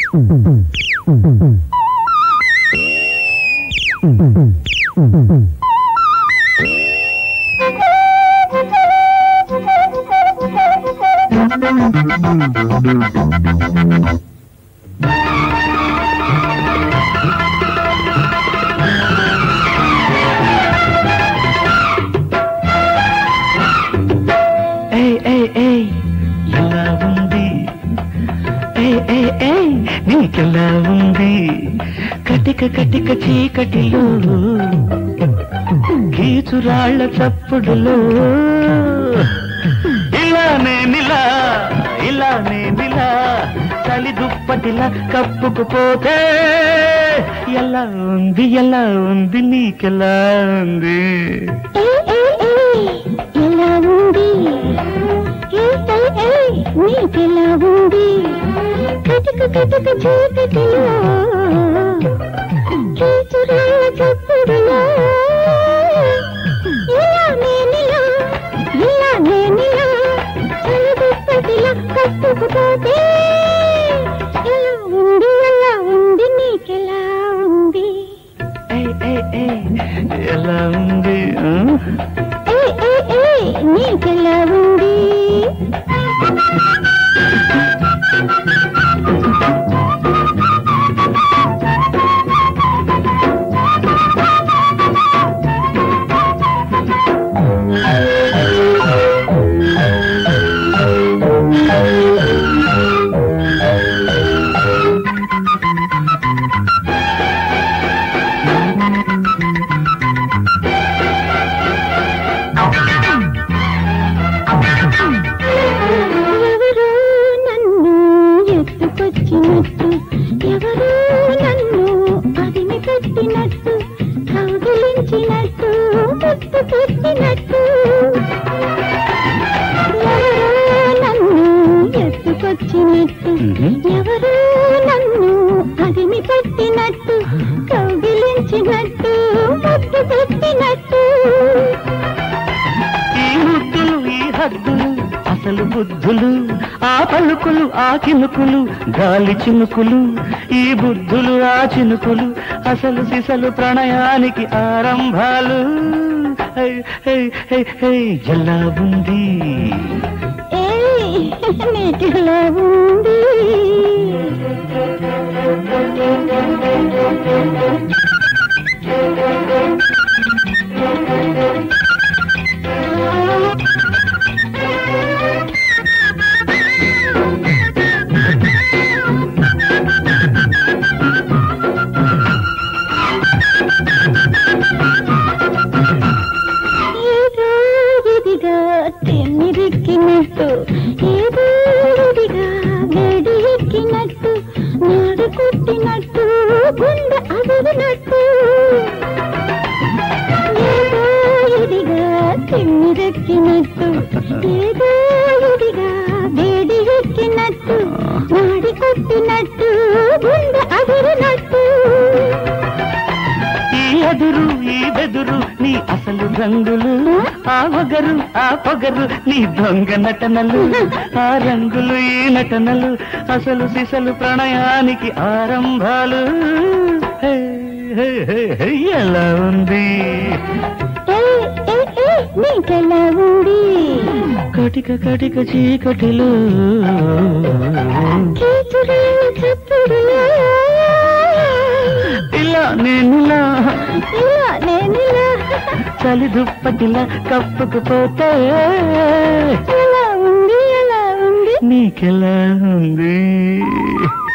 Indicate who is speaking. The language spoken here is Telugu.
Speaker 1: ఏయ్ ఏయ్ ఏయ్ ఎలా ఉంది ఏయ్ ఏయ్ ఏయ్ నీకెలా ఉంది కటిక కటిక చీకటిలో కీచురాళ్ల చప్పుడులో ఇలా నేనిలా ఇలా నేనిలా చలి దుప్పటిలా కప్పుకుపోతే ఎలా ఉంది ఎలా ఉంది నీకెలా ఉంది
Speaker 2: ఏయ్, ఏయ్, ఏయ్, ఎలా ఉంది ఏయ్, ఏయ్, ఏయ్, నీకెలా ఉంది కటక కటక చీకటిలో కీచురాళ్ళ చప్పుడులో ఇలా నేనిలా ఇలా నేనిలా చలిదుప్పటిలా కప్పుకుపోతే ఎలా ఉంది ఎలా ఉంది నీకెలా ఉంది
Speaker 1: ఏయ్ ఏయ్ ఏయ్ ఎలా ఉంది ఆ?
Speaker 2: ఏయ్, ఏయ్, ఏయ్, నీకెలా ఉంది ఎవరో నన్ను ఎత్తుకొచ్చినట్టు ఎవరో నన్ను అదిమి పెట్టినట్టు కౌగిలించినట్టు ముత్తు పెట్టినట్టు ఎవరో నన్ను ఎత్తుకొచ్చినట్టు ఎవరో నన్ను అదిమి పెట్టినట్టు కౌగిలించినట్టు ముత్తు పెట్టినట్టు
Speaker 1: ఈ ముద్దులు ఈ హద్దులు అసలు బుద్ధులు ఆ పలుకులు ఆ కినుకులు గాలి చినుకులు ఈ బుద్ధులు ఆ చినుకులు అసలు సిసలు ప్రణయానికి ఆరంభాలు హై, హై, హై, హై, ఎలా ఉంది
Speaker 2: ఏయ్ నీకెలా ఉంది ఏదో ఇదిగా తెమ్మిరెక్కినట్టు ఏదో ఇదిగా వేడి ఎక్కినట్టు నాడు కొట్టినట్టు గుండె అదిరినట్టు ఏదో ఇదిగా తెమ్మిరెక్కినట్టు ఏదో ఇదిగా వేడి ఎక్కినట్టు నాడి కొట్టినట్టు గుండె అదిరినట్టు
Speaker 1: ఈ ఎదురు ఈ బెదురు నీ అసలు రంగులు ఆ వగరు ఆ పొగరు నీ దొంగ నటనలు ఆ రంగులు ఈ నటనలు అసలు సిసలు ప్రణయానికి ఆరంభాలు హే, హే, హే, హే, ఎలా ఉంది
Speaker 2: ఏయ్, ఏయ్, ఏయ్, నీకెలా ఉంది
Speaker 1: కటిక కటిక చీకటిలో
Speaker 2: కీచురాళ్ళ చప్పుడులో
Speaker 1: ఇలా నేనులా
Speaker 2: ఇలా నేనిలా
Speaker 1: చలి దుప్పటిలా కప్పుకుపోతే
Speaker 2: ఎలా ఉంది ఎలా ఉంది
Speaker 1: నీకెలా ఉంది